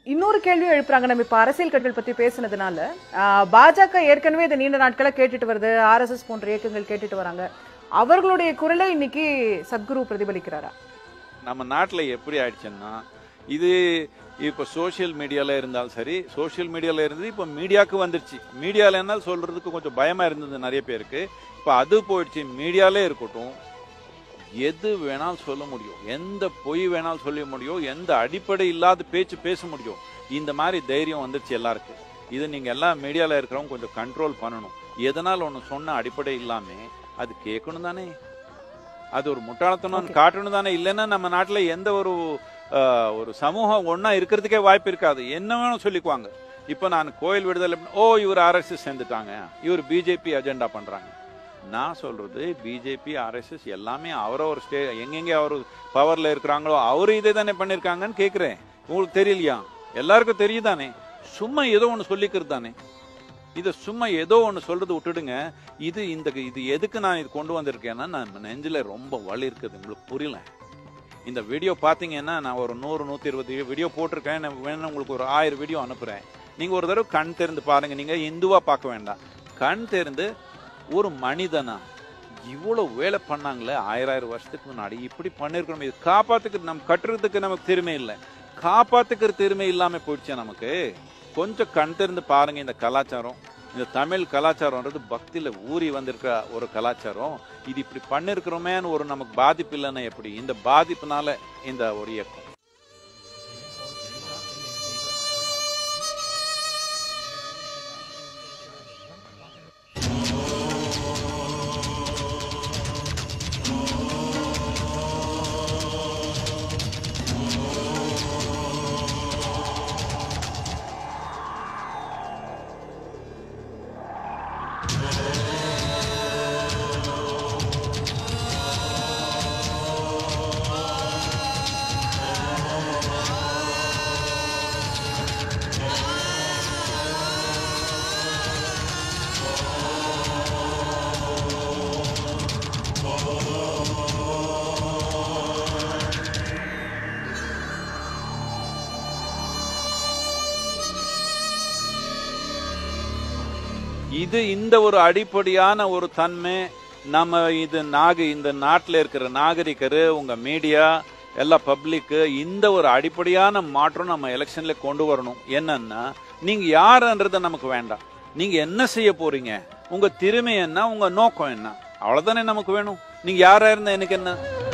இன்னொரு கேள்வியும் எழுப்புறாங்க நம்ம இப்ப அரசியல் கட்சிகள் பத்தி பேசுனதுனால ஆஹ், பாஜக ஏற்கனவே இதை நீண்ட நாட்களா கேட்டுட்டு வருது ஆர்எஸ்எஸ் போன்ற இயக்கங்கள் கேட்டுட்டு வராங்க அவர்களுடைய குரலை இன்னைக்கு சத்குரு பிரதிபலிக்கிறாரா நம்ம நாட்டில் எப்படி ஆயிடுச்சுன்னா இது இப்போ சோஷியல் மீடியாவில் இருந்தாலும் சரி சோஷியல் மீடியாவில் இருந்து இப்போ மீடியாவுக்கு வந்துருச்சு மீடியாவில் என்ன சொல்கிறதுக்கு கொஞ்சம் பயமாக இருந்தது நிறைய பேருக்கு இப்போ அது போயிடுச்சு மீடியாலே இருக்கட்டும் எது வேணாலும் சொல்ல முடியும் எந்த பொய் வேணாலும் சொல்ல முடியும் எந்த அடிப்படை இல்லாத பேச்சு பேச முடியும் இந்த மாதிரி தைரியம் வந்துருச்சு எல்லாருக்கும் இது நீங்கள் எல்லாம் மீடியாவில் இருக்கிறவங்க கொஞ்சம் கண்ட்ரோல் பண்ணணும் எதனால் ஒன்று சொன்ன அடிப்படை இல்லாமல் அது கேட்கணும் தானே அது ஒரு முட்டாளத்தனம் காட்டணும் தானே இல்லைன்னா நம்ம நாட்டில் எந்த ஒரு ஆஹ், ஒரு சமூகம் ஒன்றா இருக்கிறதுக்கே வாய்ப்பு இருக்காது என்ன வேணும் சொல்லிக்குவாங்க இப்போ நான் கோயில் விடுதலை பண்ண- ஓ இவர் ஆர்எஸ்எஸ் சேர்ந்துட்டாங்க இவர் பிஜேபி அஜெண்டா பண்ணுறாங்க நான் சொல்றது பிஜேபி ஆர்எஸ்எஸ் எல்லாமே அவரவர் ஸ்டே எங்கெங்கே அவர் பவரில் இருக்கிறாங்களோ அவர் இதே தானே பண்ணியிருக்காங்கன்னு கேட்குறேன் உங்களுக்கு தெரியலையா எல்லாருக்கும் தெரியுதானே சும்மா ஏதோ ஒன்று சொல்லிக்கிறது தானே இதை சும்மா ஏதோ ஒன்று சொல்றது விட்டுடுங்க இது இந்த இது எதுக்கு நான் இது கொண்டு வந்திருக்கேன்னா நான் நெஞ்சில் ரொம்ப வலி இருக்குது உங்களுக்கு புரியல இந்த வீடியோ பார்த்தீங்கன்னா நான் ஒரு நூறு நூற்றி இருபது வீடியோ போட்டிருக்கேன் நான் வேணும் உங்களுக்கு ஒரு ஆயிரம் வீடியோ அனுப்புகிறேன் நீங்கள் ஒரு தடவை கண் திறந்து பாருங்க நீங்கள் இந்துவாக பார்க்க வேண்டாம் கண் திறந்து ஒரு மனிதனா இவ்வளோ வேலை பண்ணாங்களே ஆயிரம் ஆயிரம் வருஷத்துக்கு முன்னாடி இப்படி பண்ணிருக்கணும் இது காப்பாத்துக்கு நம்ம கட்டுறதுக்கு நமக்கு திறமை இல்லை காப்பாத்துக்கிற திறமை இல்லாம போயிடுச்சே நமக்கு கொஞ்சம் கண் திறந்து பாருங்க இந்த கலாச்சாரம் இந்த தமிழ் கலாச்சாரம்ன்றது பக்தியில ஊறி வந்திருக்க ஒரு கலாச்சாரம் இது இப்படி பண்ணிருக்கிறோமேன்னு ஒரு நமக்கு பாதிப்பு இல்லைன்னா எப்படி இந்த பாதிப்புனால இந்த ஒரு இயக்கம் இது இந்த ஒரு அடிப்படையான ஒரு தன்மை நம்ம இது நாக இந்த நாட்டில் இருக்கிற நாகரிகர் உங்க மீடியா எல்லா பப்ளிக்கு இந்த ஒரு அடிப்படையான மாற்றம் நம்ம எலெக்ஷன்ல கொண்டு வரணும் என்னன்னா நீங்க யாருன்றது நமக்கு வேண்டாம் நீங்க என்ன செய்ய போறீங்க உங்க திறமை என்ன உங்க நோக்கம் என்ன அவ்வளவுதானே நமக்கு வேணும் நீங்க யாரா இருந்தா எனக்கு என்ன